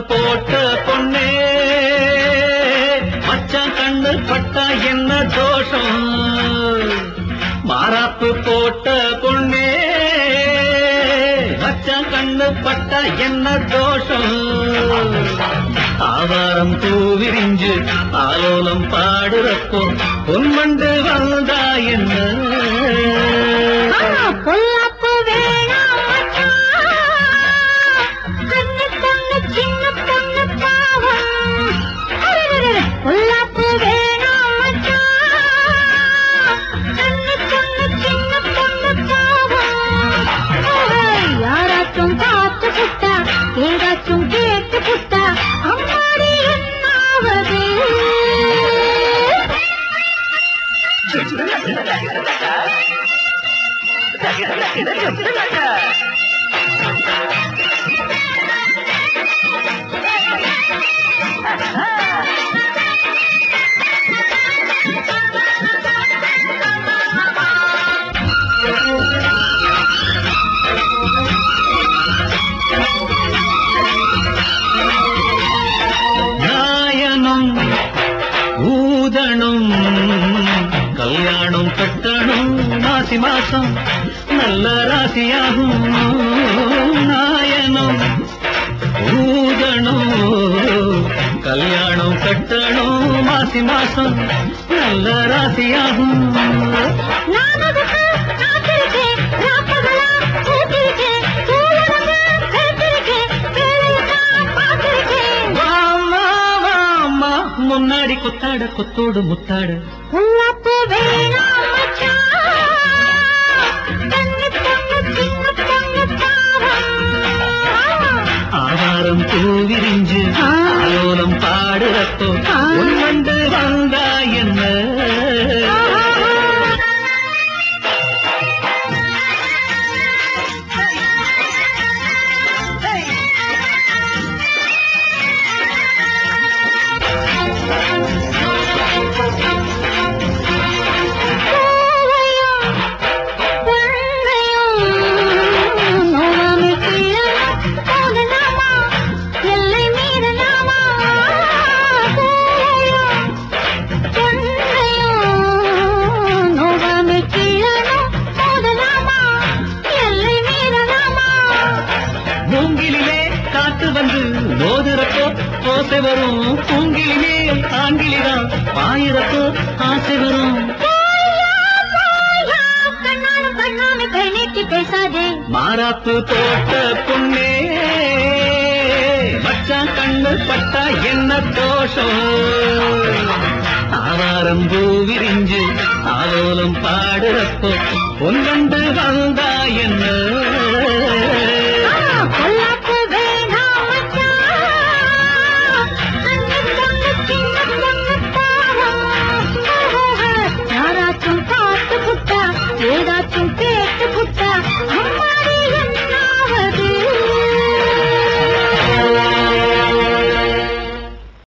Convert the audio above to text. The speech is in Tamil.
போட்ட பொண்ணே மச்சான் கண்ணு பட்டா என்ன தோஷம் மாறாப்பு போட்ட பொண்ணே மச்சான் கண்ணு பட்டா என்ன தோஷம் ஆவாரம் பூவிரிஞ்சு ஆலோலம் பாடுறப்போ பொன்மண்டு வந்தா என்ன பொல்லாப்பு வேணாம் மச்சான். கண்ணு பொண்ணு சின்ன பொண்ணு பாவம். அரரரர, பொல்லாப்பு வேணாம் மச்சான். கண்ணு பொண்ணு சின்ன பொண்ணு பாவம். ஏய், யாராச்சும் பார்த்து புட்டா ஏதாச்சும் கேட்டு புட்டா அம்மாடி என்னாவது நாயனும் ஊதணும் கல்யாணம் கட்டணும் மாசி மாசம் நல்ல ராசியாகும் நாயனும் ஊதணும் கல்யாணம் கட்டணும் மாசி மாசம் நல்ல ராசியாகும் நானதுக்கு காத்திருக்கேன் ராப்பகலா கூட்டிருக்கேன் சூழலுங்க கருத்திருக்கேன் வேலையெல்லாம் பார்த்திருக்கேன் வாமா வாமா முன்னாடி கொத்தாட கொத்தோடு முத்தாட பொல்லாப்பு வேணாம் மச்சான் கண்ணு பொண்ணு சின்ன பொண்ணு பாவம் ஆதாரம் பூவிரிஞ்சு ஆ. ஆலோலம் பாடுறப்போ ஆ. உன் வந்து வந்தா என்ன பூவையும் பொன்னையும் நோவாமை கீழணும் போதலாமா எல்லை மீறலாமா பூவையும் பொன்னையும் நோவாமை கீழணும் போதலாமா எல்லை மீறலாமா மூங்கிலே காத்து வந்து மோதுறப்போ ஓசை வரும் பூங்கிலே ஆங்கிலிதான் பாயிரப்போ ஆசை வரும் கண்ணாலும் கண்ணாமை கை நீட்டி பேசாதே மாறாப்பு போட்ட பொண்ணே மச்சான் கண்ணு பட்டா என்ன தோஷம் ஆவாரம் பூவிரிஞ்சு ஆலோலம் பாடுறப்போ பொன்னண்டு வந்தா என்ன